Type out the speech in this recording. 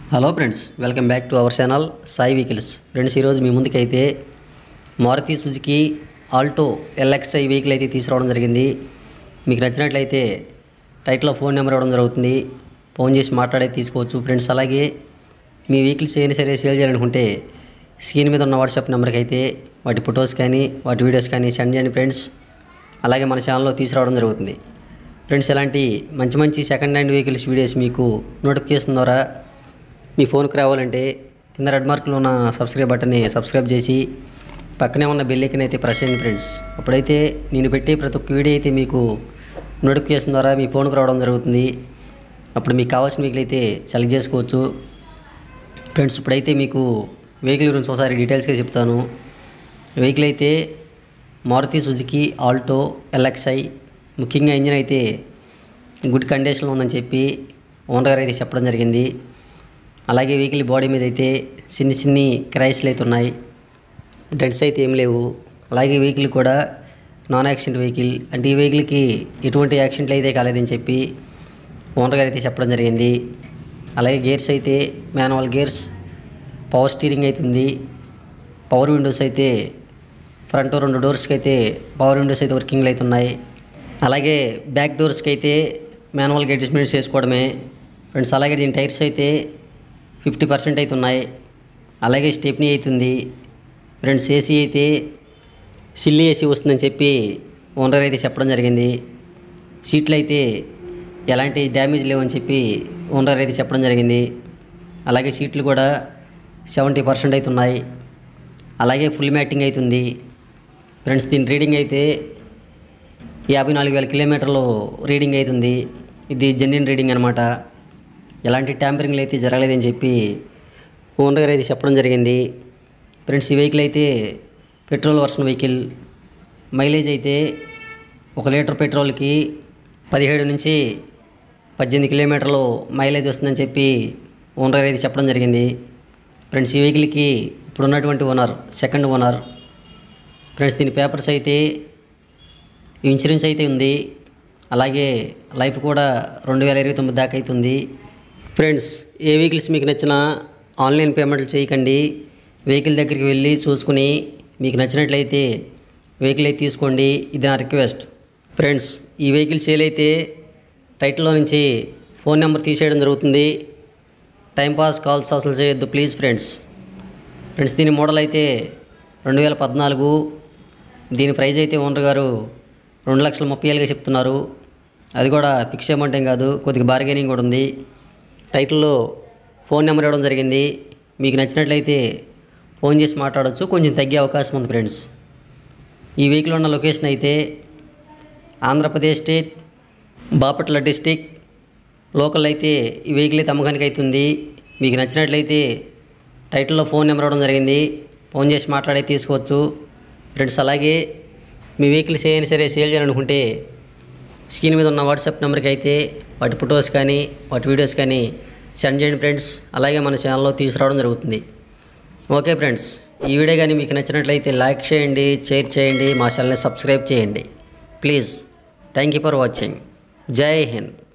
hello friends welcome back to our channel Sai vehicles friends ఈరోజు మీ ముందుకైతే Maruti Suzuki Alto LXI vehicle అయితే తీసుకురావడం జరిగింది మీకు నచ్చినట్లయితే టైటిల్లో ఫోన్ నెంబర్ ఇవ్వడం జరుగుతుంది ఫోన్ చేసి మాట్లాడే తీసుకోవచ్చు ఫ్రెండ్స్ అలాగే మీ వెహికల్స్ ఏమైనా సరే సేల్ చేయాలనుకుంటే స్క్రీన్ మీద ఉన్న వాట్సాప్ నెంబర్కి అయితే వాటి ఫొటోస్ కానీ వాటి వీడియోస్ కానీ సెండ్ చేయండి ఫ్రెండ్స్ అలాగే మన ఛానల్లో తీసుకురావడం జరుగుతుంది ఫ్రెండ్స్ ఇలాంటి మంచి మంచి సెకండ్ హ్యాండ్ వెహికల్స్ వీడియోస్ మీకు నోటిఫికేషన్ ద్వారా మీ ఫోన్కి రావాలంటే కింద రెడ్ మార్క్లో ఉన్న సబ్స్క్రైబ్ బటన్ని సబ్స్క్రైబ్ చేసి పక్కనే ఉన్న బెల్ ఐకన్ అయితే ప్రెస్ చేయండి ఫ్రెండ్స్ అప్పుడైతే నేను పెట్టే ప్రతి ఒక్క వీడియో అయితే మీకు నోటిఫికేషన్ ద్వారా మీ ఫోన్కి రావడం జరుగుతుంది అప్పుడు మీకు కావాల్సిన వెహికల్ అయితే సెలెక్ట్ చేసుకోవచ్చు ఫ్రెండ్స్ ఇప్పుడైతే మీకు వెహికల్ గురించి ఒకసారి డీటెయిల్స్గా చెప్తాను వెహికల్ అయితే మారుతి సుజుకి ఆల్టో ఎల్ఎక్స్ఐ ముఖ్యంగా ఇంజిన్ అయితే గుడ్ కండిషన్లో ఉందని చెప్పి ఓనర్ గారు అయితే చెప్పడం జరిగింది అలాగే వెహికల్ బాడీ మీద అయితే చిన్ని చిన్ని క్రైస్లు అయితే ఉన్నాయి డెంట్స్ అయితే ఏం లేవు అలాగే వెహికల్ కూడా నాన్ యాక్సిడెంట్ వెహికల్ అంటే ఈ వెహికల్కి ఎటువంటి యాక్సిడెంట్లు అయితే కాలేదని చెప్పి ఓనర్ గారు అయితే చెప్పడం జరిగింది అలాగే గేర్స్ అయితే మాన్యువల్ గేర్స్ పవర్ స్టీరింగ్ అవుతుంది పవర్ విండోస్ అయితే ఫ్రంట్ రెండు డోర్స్కి అయితే పవర్ విండోస్ అయితే వర్కింగ్లో అయితే ఉన్నాయి అలాగే బ్యాక్ డోర్స్కి అయితే మాన్యువల్గా అడ్జస్ట్మెంట్స్ చేసుకోవడమే ఫ్రెండ్స్ అలాగే దీని టైర్స్ అయితే ఫిఫ్టీ పర్సెంట్ అయితే ఉన్నాయి అలాగే స్టెప్నీ అవుతుంది ఫ్రెండ్స్ ఏసీ అయితే సిల్లి ఏసీ వస్తుందని చెప్పి ఓనర్ అయితే చెప్పడం జరిగింది సీట్లు అయితే ఎలాంటి డ్యామేజ్ లేవని చెప్పి ఓనర్ అయితే చెప్పడం జరిగింది అలాగే సీట్లు కూడా సెవెంటీ పర్సెంట్ అయితే ఉన్నాయి అలాగే ఫుల్ మ్యాటింగ్ అవుతుంది ఫ్రెండ్స్ దీని రీడింగ్ అయితే యాభై నాలుగు వేల కిలోమీటర్లు రీడింగ్ అవుతుంది ఇది జెన్యున్ రీడింగ్ అనమాట ఎలాంటి ట్యాంపరింగ్లు అయితే జరగలేదని చెప్పి ఓనర్ గారు అయితే చెప్పడం జరిగింది ఫ్రెండ్స్ ఈ వెహికల్ అయితే పెట్రోల్ వర్షన్ వెహికల్ మైలేజ్ అయితే ఒక లీటర్ పెట్రోల్కి పదిహేడు నుంచి పద్దెనిమిది కిలోమీటర్లు మైలేజ్ వస్తుందని చెప్పి ఓనర్ అయితే చెప్పడం జరిగింది ఫ్రెండ్స్ ఈ వెహికల్కి ఇప్పుడు ఉన్నటువంటి ఓనర్ సెకండ్ ఓనర్ ఫ్రెండ్స్ దీని పేపర్స్ అయితే ఇన్సూరెన్స్ అయితే ఉంది అలాగే లైఫ్ కూడా రెండు వేల ఇరవై తొమ్మిది దాకా అవుతుంది ఫ్రెండ్స్ ఏ వెహికల్స్ మీకు నచ్చిన ఆన్లైన్ పేమెంట్లు చేయకండి వెహికల్ దగ్గరికి వెళ్ళి చూసుకుని మీకు నచ్చినట్లయితే వెహికల్ అయితే తీసుకోండి ఇది నా రిక్వెస్ట్ ఫ్రెండ్స్ ఈ వెహికల్ సేల్ అయితే టైటిల్లో నుంచి ఫోన్ నెంబర్ తీసేయడం జరుగుతుంది టైంపాస్ కాల్స్ అసలు చేయొద్దు ప్లీజ్ ఫ్రెండ్స్ ఫ్రెండ్స్ దీని మోడల్ అయితే రెండు వేల పద్నాలుగు దీని ప్రైస్ అయితే ఓనర్ గారు రెండు లక్షల ముప్పై వేలుగా చెప్తున్నారు అది కూడా ఫిక్స్ అమౌంట్ ఏం కాదు కొద్దిగా బార్గెనింగ్ కూడా ఉంది టైటిల్లో ఫోన్ నెంబర్ ఇవ్వడం జరిగింది మీకు నచ్చినట్లయితే ఫోన్ చేసి మాట్లాడవచ్చు కొంచెం తగ్గే అవకాశం ఉంది ఫ్రెండ్స్ ఈ వెహికల్ ఉన్న లొకేషన్ అయితే Andhra Pradesh state Bapatla district local అయితే ఈ వెహికల్ అయితే అమ్మకానికి అవుతుంది మీకు నచ్చినట్లయితే టైటిల్లో ఫోన్ నెంబర్ ఇవ్వడం జరిగింది ఫోన్ చేసి మాట్లాడే తీసుకోవచ్చు ఫ్రెండ్స్ అలాగే మీ వెహికల్స్ ఏదైనా సరే సేల్ చేయాలనుకుంటే స్క్రీన్ మీద ఉన్న వాట్సాప్ నెంబర్కి అయితే వాటి ఫొటోస్ కానీ వాటి వీడియోస్ కానీ సెండ్ చేయండి ఫ్రెండ్స్ అలాగే మన ఛానల్లో తీసుకురావడం జరుగుతుంది ఓకే ఫ్రెండ్స్ ఈ వీడియో కానీ మీకు నచ్చినట్లయితే లైక్ చేయండి షేర్ చేయండి మా ఛానల్ని సబ్స్క్రైబ్ చేయండి please thank you for watching Jai Hind